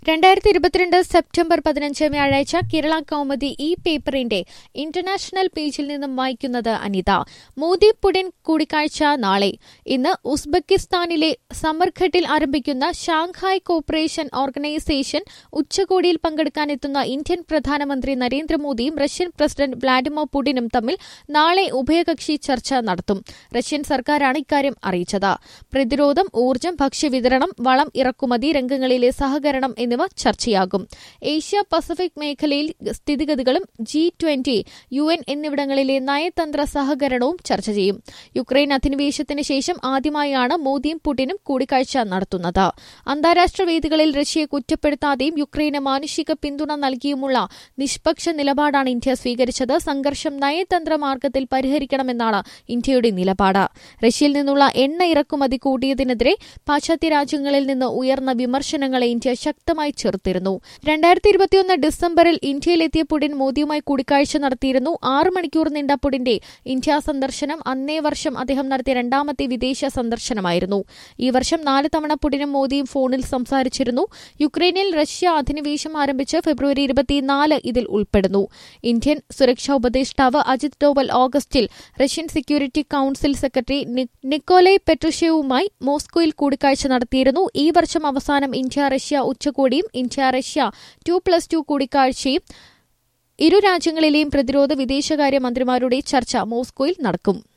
രണ്ടായിരത്തി ഇരുപത്തിരണ്ട് സെപ്റ്റംബർ പതിനഞ്ച് വ്യാഴാഴ്ച കേരള കൗമുദി ഈ പേപ്പറിന്റെ ഇന്റർനാഷണൽ പേജിൽ നിന്നും വായിക്കുന്നത് അനിത മോദി പുടിൻ കൂടിക്കാഴ്ച നാളെ ഇന്ന് ഉസ്ബെക്കിസ്ഥാനിലെ സമർഘട്ടിൽ ആരംഭിക്കുന്ന ഷാങ്ഹായ് കോപ്പറേഷൻ ഓർഗനൈസേഷൻ ഉച്ചകോടിയിൽ പങ്കെടുക്കാനെത്തുന്ന ഇന്ത്യൻ പ്രധാനമന്ത്രി നരേന്ദ്രമോദിയും റഷ്യൻ പ്രസിഡന്റ് വ്ളാഡിമിർ പുടിനും തമ്മിൽ നാളെ ഉഭയകക്ഷി ചർച്ച നടത്തും റഷ്യൻ സർക്കാരാണ് ഇക്കാര്യം അറിയിച്ചത് പ്രതിരോധം ഊർജ്ജം ഭക്ഷ്യവിതരണം വളം ഇറക്കുമതി രംഗങ്ങളിലെ സഹകരണം എന്നിവ ചർച്ചയാകും ഏഷ്യ പസഫിക് മേഖലയിൽ സ്ഥിതിഗതികളും ജി ട്വന്റി യു എൻ എന്നിവിടങ്ങളിലെ നയതന്ത്ര സഹകരണവും ചർച്ച ചെയ്യും യുക്രൈൻ അധിനിവേശത്തിന് ശേഷം ആദ്യമായാണ് മോദിയും പുടിനും കൂടിക്കാഴ്ച നടത്തുന്നത് അന്താരാഷ്ട്ര വേദികളിൽ റഷ്യയെ കുറ്റപ്പെടുത്താതെയും യുക്രൈന് മാനുഷിക പിന്തുണ നൽകിയുമുള്ള നിഷ്പക്ഷ നിലപാടാണ് ഇന്ത്യ സ്വീകരിച്ചത് സംഘർഷം നയതന്ത്ര മാർഗത്തിൽ പരിഹരിക്കണമെന്നാണ് ഇന്ത്യയുടെ നിലപാട് റഷ്യയിൽ നിന്നുള്ള എണ്ണ ഇറക്കുമതി കൂട്ടിയതിനെതിരെ പാശ്ചാത്യ രാജ്യങ്ങളിൽ നിന്ന് ഉയർന്ന വിമർശനങ്ങളെ ഇന്ത്യ ശക്തമായി ചെറുത്തിരുന്നു രണ്ടായിരത്തി ഇരുപത്തിയൊന്ന് ഡിസംബറിൽ ഇന്ത്യയിലെത്തിയ പുടിൻ മോദിയുമായി കൂടിക്കാഴ്ച നടത്തിയിരുന്നു ആറ് മണിക്കൂർ നീണ്ട പുടിന്റെ ഇന്ത്യ സന്ദർശനം അന്നേ വർഷം അദ്ദേഹം നടത്തിയ രണ്ടാമത്തെ വിദേശ സന്ദർശനമായിരുന്നു ഈ വർഷം നാല് തവണ പുടിനും മോദിയും ഫോണിൽ സംസാരിച്ചിരുന്നു യുക്രൈനിൽ റഷ്യ അധിനിവേശം ആരംഭിച്ച് ഫെബ്രുവരി ഇരുപത്തിനാല് ഇതിൽ ഉൾപ്പെടുന്നു ഇന്ത്യൻ സുരക്ഷാ ഉപദേഷ്ടാവ് അജിത് ഡോവൽ ഓഗസ്റ്റിൽ Russian security council secretary Nikolai പെട്രുഷേവുമായി മോസ്കോയിൽ കൂടിക്കാഴ്ച നടത്തിയിരുന്നു ഈ വർഷം അവസാനം ഇന്ത്യ റഷ്യ ഉച്ചകോടിയും India Russia two plus two കൂടിക്കാഴ്ചയും ഇരു രാജ്യങ്ങളിലെയും പ്രതിരോധ വിദേശകാര്യ മന്ത്രിമാരുടെ ചർച്ച മോസ്കോയിൽ നടക്കും